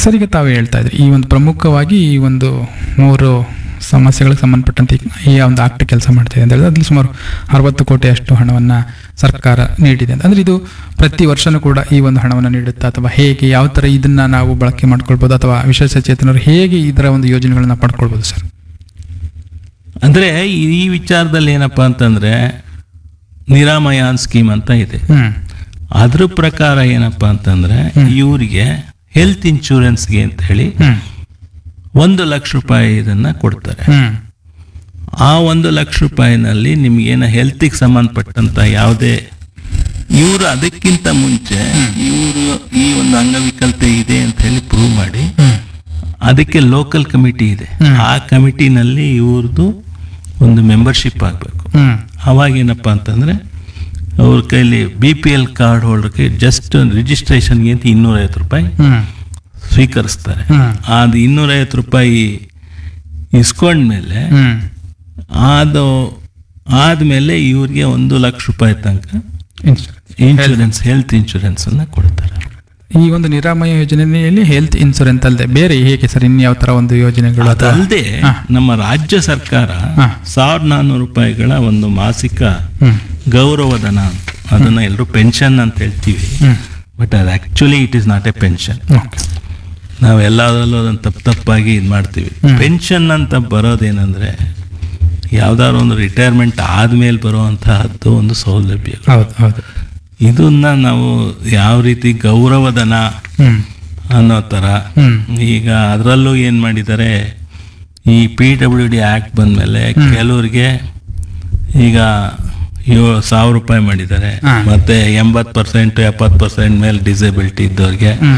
Sir ಈಗ ತಾವು ಹೇಳ್ತಾ ಇದ್ರಿ ಈ ಒಂದು ಪ್ರಮುಖವಾಗಿ ಈ ಒಂದು ಮೂರು ಸಮಸ್ಯೆಗಳಿಗೆ ಸಂಬಂಧಪಟ್ಟಂತೆ ಈ ಒಂದು ಆಕ್ಟ್ ಕೆಲಸ ಮಾಡ್ತಾ ಇದೆ ಅಂತ ಹೇಳಿದ್ರೆ ಅದ್ರಲ್ಲಿ ಸುಮಾರು ಅರವತ್ತು ಕೋಟಿಯಷ್ಟು ಹಣವನ್ನು ಸರ್ಕಾರ ನೀಡಿದೆ ಅಂತ ಅಂದ್ರೆ ಇದು ಪ್ರತಿ ವರ್ಷನೂ ಕೂಡ ಈ ಒಂದು ಹಣವನ್ನು ನೀಡುತ್ತಾ ಅಥವಾ ಹೇಗೆ ಯಾವ ಥರ ಇದನ್ನ ನಾವು ಬಳಕೆ ಮಾಡ್ಕೊಳ್ಬೋದು ಅಥವಾ ವಿಶೇಷ ಚೇತನರು ಹೇಗೆ ಇದರ ಒಂದು ಯೋಜನೆಗಳನ್ನ ಪಡ್ಕೊಳ್ಬೋದು ಸರ್ ಅಂದ್ರೆ ಈ ವಿಚಾರದಲ್ಲಿ ಏನಪ್ಪಾ ಅಂತಂದ್ರೆ ನಿರಾಮಯಾನ್ ಸ್ಕೀಮ್ ಅಂತ ಇದೆ ಹ್ಮ್ ಅದ್ರ ಪ್ರಕಾರ ಏನಪ್ಪಾ ಅಂತಂದ್ರೆ ಇವರಿಗೆ ಹೆಲ್ತ್ ಇನ್ಶೂರೆನ್ಸ್ಗೆ ಅಂತ ಹೇಳಿ ಹ್ಮ್ ಒಂದು ಲಕ್ಷ ರೂಪಾಯಿ ಇದನ್ನ ಕೊಡ್ತಾರೆ ಹ್ಮ್ ಆ ಒಂದು ಲಕ್ಷ ರೂಪಾಯಿನಲ್ಲಿ ನಿಮ್ಗೇನ ಹೆಲ್ತಿಗೆ ಸಂಬಂಧಪಟ್ಟಂತ ಯಾವುದೇ ಇವರು ಅದಕ್ಕಿಂತ ಮುಂಚೆ ಇವರು ಈ ಒಂದು ಅಂಗವಿಕಲತೆ ಇದೆ ಅಂತ ಹೇಳಿ ಪ್ರೂವ್ ಮಾಡಿ ಹ್ಮ್ ಅದಕ್ಕೆ ಲೋಕಲ್ ಕಮಿಟಿ ಇದೆ ಹ್ಮ್. ಆ ಕಮಿಟಿನಲ್ಲಿ ಇವ್ರದ್ದು ಒಂದು ಮೆಂಬರ್ಶಿಪ್ ಆಗಬೇಕು ಹ್ಮ್ ಅವಾಗ ಏನಪ್ಪ ಅಂತಂದ್ರೆ ಅವ್ರ ಕೈಲಿ ಬಿ ಪಿ ಎಲ್ ಕಾರ್ಡ್ ಹೋಲ್ಡರ್ಗೆ ಜಸ್ಟ್ ರಿಜಿಸ್ಟ್ರೇಷನ್ಗೆ ಅಂತ ಇನ್ನೂರೈವತ್ತು ರೂಪಾಯಿ ಹ್ಮ್ ಸ್ವೀಕರಿಸ್ತಾರೆ ಹ್ಮ್ ಅದು ಇನ್ನೂರೈವತ್ತು ರೂಪಾಯಿ ಇಸ್ಕೊಂಡ್ಮೇಲೆ ಹ್ಮ್ ಅದು ಆದ್ಮೇಲೆ ಇವ್ರಿಗೆ ಒಂದು ಲಕ್ಷ ರೂಪಾಯಿ ತನಕ ಇನ್ಶೂರೆನ್ಸ್ ಇನ್ಶೂರೆನ್ಸ್ ಹೆಲ್ತ್ ಇನ್ಶೂರೆನ್ಸ್ ಅನ್ನ ಕೊಡ್ತಾರೆ ಈ ಒಂದು ನಿರಾಮಯ ಯೋಜನೆಯಲ್ಲಿ ಹೆಲ್ತ್ ಇನ್ಶೂರೆನ್ಸ್ ಅಲ್ಲದೆ ಬೇರೆ ಹೇಗೆ ಸರ್ ಇನ್ಯಾವ ತರ ಒಂದು ಯೋಜನೆಗಳು ಅಥವಾ ಅದಲ್ಲದೆ ಹಾ. ನಮ್ಮ ರಾಜ್ಯ ಸರ್ಕಾರ ಹಾ. ಸಾವಿರದ ನಾನ್ನೂರು ರೂಪಾಯಿಗಳ ಒಂದು ಮಾಸಿಕ ಹ್ಮ್ ಗೌರವಧನ ಅಂತ ಅದನ್ನ ಎಲ್ಲರೂ ಪೆನ್ಷನ್ ಅಂತ ಹೇಳ್ತೀವಿ ಹ್ಮ್ ಬಟ್ ಅದು actually it is not a pension okay ನಾವು ಎಲ್ಲದರಲ್ಲೂ ಅದನ್ನು ತಪ್ಪು ತಪ್ಪಾಗಿ ಇದು ಮಾಡ್ತೀವಿ ಹ್ಮ್. ಪೆನ್ಷನ್ ಅಂತ ಬರೋದೇನೆಂದ್ರೆ ಯಾವ್ದಾದ್ರು ಒಂದು ರಿಟೈರ್ಮೆಂಟ್ ಆದ್ಮೇಲೆ ಬರುವಂತಹದ್ದು ಒಂದು ಸೌಲಭ್ಯ ಹೌದು ಹೌದು ಇದನ್ನ ನಾವು ಯಾವ ರೀತಿ ಗೌರವಧನ ಹ್ಮ್ ಅನ್ನೋ ಥರ ಹ್ಮ್ ಈಗ ಅದರಲ್ಲೂ ಏನು ಮಾಡಿದ್ದಾರೆ ಈ ಪಿ ಡಬ್ಲ್ಯೂ ಡಿ ಆ್ಯಕ್ಟ್ ಬಂದಮೇಲೆ ಕೆಲವ್ರಿಗೆ ಈಗ ಯೋ ಸಾವಿರ ರೂಪಾಯಿ ಮಾಡಿದ್ದಾರೆ ಹಾ. ಮತ್ತೆ ಎಂಬತ್ತು ಪರ್ಸೆಂಟ್ ಎಪ್ಪತ್ತು ಪರ್ಸೆಂಟ್ ಮೇಲೆ ಡಿಸೇಬಿಲಿಟಿ ಇದ್ದವ್ರಿಗೆ ಹ್ಮ್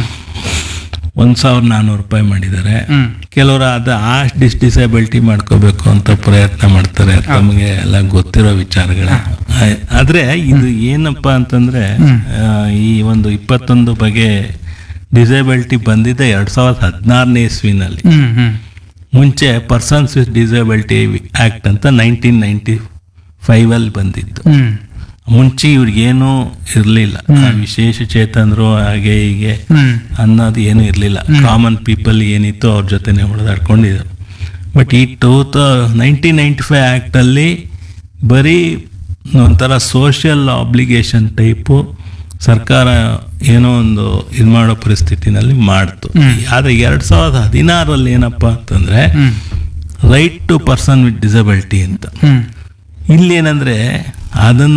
ಒಂದು ಸಾವಿರದ ನಾನ್ನೂರು ರೂಪಾಯಿ ಮಾಡಿದ್ದಾರೆ ಹ್ಮ್ ಕೆಲವರು ಅದು ಆ ಡಿಸ್ ಡಿಸೇಬಿಲಿಟಿ ಮಾಡ್ಕೋಬೇಕು ಅಂತ ಪ್ರಯತ್ನ ಮಾಡ್ತಾರೆ ತಮಗೆ ಎಲ್ಲ ಗೊತ್ತಿರೋ ವಿಚಾರಗಳ ಆದ್ರೆ ಇದು ಏನಪ್ಪಾ ಅಂತಂದ್ರೆ ಆ, ಈ ಒಂದು ಇಪ್ಪತ್ತೊಂದು ಬಗೆ ಡಿಸೇಬಿಲಿಟಿ ಬಂದಿದೆ ಎರಡ್ ಸಾವಿರದ ಹದಿನಾರನೇ ಇಸ್ವಿನಲ್ಲಿ ಹ್ಮ್ ಹ್ಮ್ ಮುಂಚೆ ಪರ್ಸನ್ಸ್ ವಿತ್ ಡಿಸೇಬಿಲಿಟಿ ಆಕ್ಟ್ ಅಂತ ನೈನ್ಟೀನ್ ನೈನ್ಟಿ ಫೈವ್ ಅಲ್ಲಿ ಬಂದಿತ್ತು ಹ್ಮ್ ಮುಂಚೆ ಇವ್ರಿಗೇನು ಇರಲಿಲ್ಲ ವಿಶೇಷ ಚೇತನರು ಹಾಗೆ ಹೀಗೆ ಹ್ಮ್ ಅನ್ನೋದು ಏನೂ ಇರಲಿಲ್ಲ ಕಾಮನ್ ಪೀಪಲ್ ಏನಿತ್ತು ಅವ್ರ ಜೊತೆನೆ ಹೊಡೆದಾಡ್ಕೊಂಡಿದ್ರು ಬಟ್ ಈ to the nineteen ninety five ಆ್ಯಕ್ಟಲ್ಲಿ ಬರೀ ಒಂಥರ ಸೋಷಿಯಲ್ ಆಬ್ಲಿಗೇಷನ್ ಟೈಪು ಸರ್ಕಾರ ಏನೋ ಒಂದು ಇದು ಮಾಡೋ ಪರಿಸ್ಥಿತಿನಲ್ಲಿ ಮಾಡ್ತು ಆದರೆ ಎರಡು ಸಾವಿರದ ಹದಿನಾರರಲ್ಲಿ ಏನಪ್ಪ ಅಂತಂದರೆ ಹ್ಮ್ right to person with disability ಅಂತ ಹ್ಮ್ ಇಲ್ಲೇನಂದ್ರೆ ಅದನ್ನ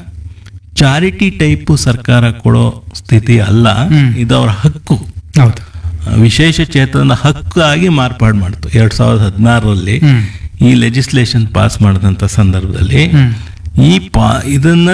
ಚಾರಿಟಿ ಟೈಪು ಸರ್ಕಾರ ಕೊಡೋ ಸ್ಥಿತಿ ಅಲ್ಲ ಹ್ಮ್. ಇದು ಅವ್ರ ಹಕ್ಕು ಹೌದು ವಿಶೇಷ ಚೇತನ ಹಕ್ಕು ಆಗಿ ಮಾರ್ಪಾಡು ಮಾಡ್ತು ಎರಡ್ ಸಾವಿರದ ಹದಿನಾರರಲ್ಲಿ ಹ್ಮ್ ಈ ಲೆಜಿಸ್ಲೇಷನ್ ಪಾಸ್ ಮಾಡಿದಂಥ ಸಂದರ್ಭದಲ್ಲಿ ಹ್ಮ್ ಈ ಪಾ ಇದನ್ನ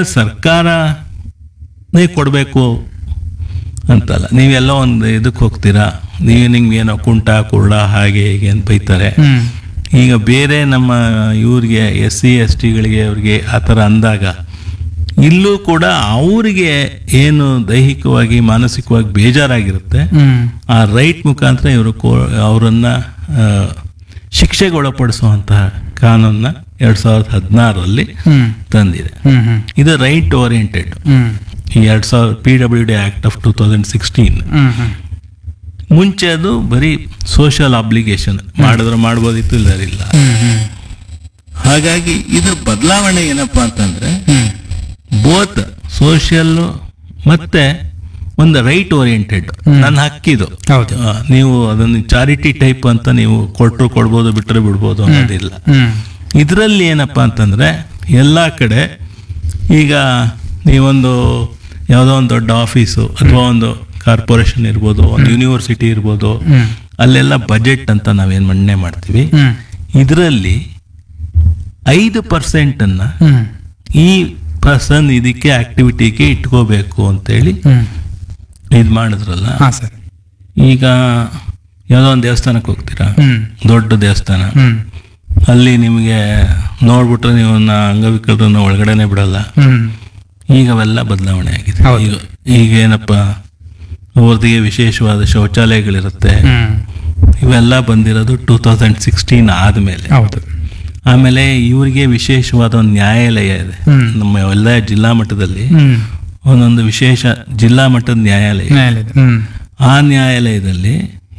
ಸರ್ಕಾರನೇ ಕೊಡಬೇಕು ಅಂತಲ್ಲ ನೀವೆಲ್ಲ ಒಂದು ಇದಕ್ಕೆ ಹೋಗ್ತೀರಾ ನೀವು ನಿಮ್ಗೆ ಏನೋ ಕುಂಟ ಕುರುಡ ಹಾಗೆ ಹೀಗೆ ಅಂತ ಬೈತಾರೆ ಹ್ಮ್ ಈಗ ಬೇರೆ ನಮ್ಮ ಇವ್ರಿಗೆ ಎಸ್ ಸಿ ಎಸ್ ಟಿಗಳಿಗೆ ಅವ್ರಿಗೆ ಆ ಥರ ಅಂದಾಗ ಇಲ್ಲೂ ಕೂಡ ಅವರಿಗೆ ಏನು ದೈಹಿಕವಾಗಿ ಮಾನಸಿಕವಾಗಿ ಬೇಜಾರಾಗಿರುತ್ತೆ ಹ್ಮ್ ಆ ರೈಟ್ ಮುಖಾಂತರ ಇವರು ಕೋ ಅವರನ್ನ ಶಿಕ್ಷೆಗೆ ಒಳಪಡಿಸುವಂತಹ ಕಾನೂನನ್ನ ಎರಡ್ ಸಾವಿರದ ಹದಿನಾರರಲ್ಲಿ ಹ್ಮ್ ತಂದಿದೆ ಹ್ಮ್ ಹ್ಮ್ ಇದು ರೈಟ್ ಓರಿಯೆಂಟೆಡ್ ಹ್ಮ್ ಈ ಎರಡ್ ಸಾವಿರದ P W D act of two thousand sixteen ಹ್ಮ್ ಹ್ಮ್ ಮುಂಚೆ ಅದು ಬರೀ ಸೋಷಿಯಲ್ ಅಬ್ಲಿಗೇಷನ್ ಮಾಡಿದ್ರೆ ಮಾಡ್ಬೋದಿತ್ತು ಇಲ್ಲರಿಲ್ಲ ಹ್ಮ್ ಹ್ಮ್ ಹಾಗಾಗಿ ಇದು ಬದಲಾವಣೆ ಏನಪ್ಪಾ ಅಂತಂದ್ರೆ ಹ್ಮ್ ಬೋತ್ ಸೋಷಿಯಲ್ ಮತ್ತೆ ಒಂದು ರೈಟ್ ಓರಿಯೆಂಟೆಡ್ ನನ್ನ ಹಕ್ಕಿದು ಹೌದು ಆ, ನೀವು ಅದನ್ನು ಚಾರಿಟಿ ಟೈಪ್ ಅಂತ ನೀವು ಕೊಟ್ಟರು ಕೊಡ್ಬೋದು ಬಿಟ್ಟರೆ ಬಿಡ್ಬೋದು ಅನ್ನೋದಿಲ್ಲ ಹ್ಮ್ ಇದರಲ್ಲಿ ಏನಪ್ಪಾ ಅಂತಂದ್ರೆ ಎಲ್ಲ ಕಡೆ ಈಗ ನೀವೊಂದು ಯಾವುದೋ ಒಂದು ದೊಡ್ಡ ಆಫೀಸು ಅಥವಾ ಒಂದು ಕಾರ್ಪೊರೇಷನ್ ಇರ್ಬೋದು ಒಂದು ಯೂನಿವರ್ಸಿಟಿ ಇರ್ಬೋದು ಹ್ಮ್ ಅಲ್ಲೆಲ್ಲ ಬಜೆಟ್ ಅಂತ ನಾವೇನು ಮಣ್ಣೆ ಮಾಡ್ತೀವಿ ಹ್ಮ್ ಇದರಲ್ಲಿ ಐದು ಪರ್ಸೆಂಟನ್ನು ಹ್ಮ್ ಈ ಪರ್ಸನ್ ಇದಕ್ಕೆ ಆಕ್ಟಿವಿಟಿಗೆ ಇಟ್ಕೋಬೇಕು ಅಂತೇಳಿ ಹ್ಮ್ ಇದು ಮಾಡಿದ್ರಲ್ಲ ಹಾ ಸರ್ ಈಗ ಯಾವುದೋ ಒಂದು ದೇವಸ್ಥಾನಕ್ಕೆ ಹೋಗ್ತೀರಾ ಹ್ಮ್ ದೊಡ್ಡ ದೇವಸ್ಥಾನ ಹ್ಮ್ ಅಲ್ಲಿ ನಿಮಗೆ ನೋಡ್ಬಿಟ್ರೆ ನೀವು ಅಂಗವಿಕಲರನ್ನ ಒಳಗಡೆನೆ ಬಿಡಲ್ಲ ಹ್ಮ್ ಈಗ ಅವೆಲ್ಲ ಬದಲಾವಣೆ ಆಗಿದೆ ಹೌದು. ಈಗ ಈಗ ಏನಪ್ಪ ಅವ್ರದಿಗೆ ವಿಶೇಷವಾದ ಶೌಚಾಲಯಗಳಿರುತ್ತೆ ಹ್ಮ್ ಇವೆಲ್ಲ ಬಂದಿರೋದು ಟೂ ತೌಸಂಡ್ ಸಿಕ್ಸ್ಟೀನ್ ಆದಮೇಲೆ ಹೌದು ಆಮೇಲೆ ಇವರಿಗೆ ವಿಶೇಷವಾದ ಒಂದು ನ್ಯಾಯಾಲಯ ಇದೆ ಹ್ಮ್. ನಮ್ಮ ಎಲ್ಲ ಜಿಲ್ಲಾ ಮಟ್ಟದಲ್ಲಿ ಹ್ಮ್ ಒಂದೊಂದು ವಿಶೇಷ ಜಿಲ್ಲಾ ಮಟ್ಟದ ನ್ಯಾಯಾಲಯ ನ್ಯಾಯಾಲಯ ಹ್ಮ್ ಆ ನ್ಯಾಯಾಲಯದಲ್ಲಿ